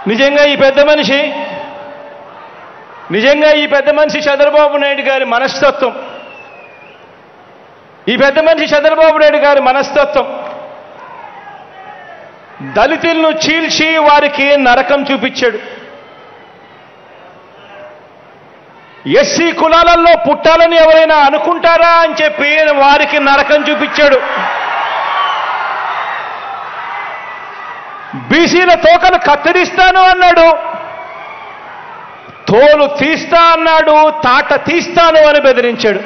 నిజంగా ఈ పెద్ద మనిషి నిజంగా ఈ పెద్ద మనిషి చంద్రబాబు నాయుడు గారి మనస్తత్వం ఈ పెద్ద మనిషి చంద్రబాబు నాయుడు గారి మనస్తత్వం దళితులను చీల్చి వారికి నరకం చూపించాడు ఎస్సీ కులాలలో పుట్టాలని ఎవరైనా అనుకుంటారా అని చెప్పి వారికి నరకం చూపించాడు బీసీల తోకలు కత్తిరిస్తాను అన్నాడు తోలు తీస్తా అన్నాడు తాట తీస్తాను అని బెదిరించాడు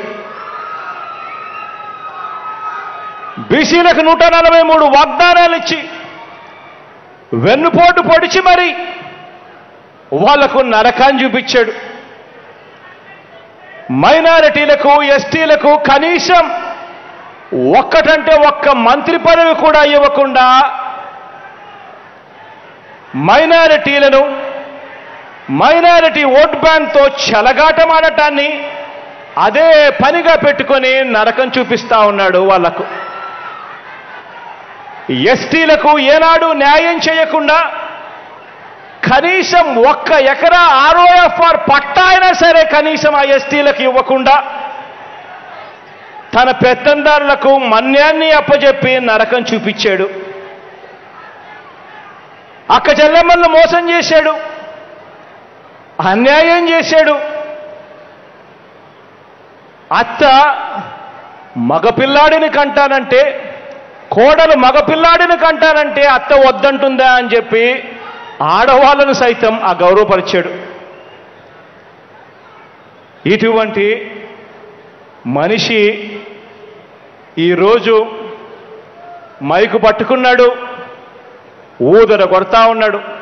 బీసీలకు నూట నలభై మూడు వాగ్దానాలు ఇచ్చి వెన్నుపోటు పొడిచి మరి వాళ్లకు నరకాన్ని చూపించాడు మైనారిటీలకు ఎస్టీలకు కనీసం ఒక్కటంటే ఒక్క మంత్రి పదవి కూడా ఇవ్వకుండా మైనారిటీలను మైనారిటీ ఓట్ బ్యాంక్తో చెలగాటమాడటాన్ని అదే పనిగా పెట్టుకొని నరకం చూపిస్తా ఉన్నాడు వాళ్లకు ఎస్టీలకు ఏనాడు న్యాయం చేయకుండా కనీసం ఒక్క ఎకరా ఆర్ఓఎఫ్ఆర్ పట్టా అయినా సరే కనీసం ఆ ఎస్టీలకు ఇవ్వకుండా తన పెత్తందారులకు మన్యాన్ని అప్పజెప్పి నరకం చూపించాడు అక్క చెల్లెమ్మలను మోసం చేశాడు అన్యాయం చేశాడు అత్త మగపిల్లాడిని కంటానంటే కోడలు మగపిల్లాడిని కంటానంటే అత్త వద్దంటుందా అని చెప్పి ఆడవాళ్ళను సైతం ఆ గౌరవపరిచాడు ఇటువంటి మనిషి ఈరోజు మైకు పట్టుకున్నాడు ఊదర కొడతా ఉన్నాడు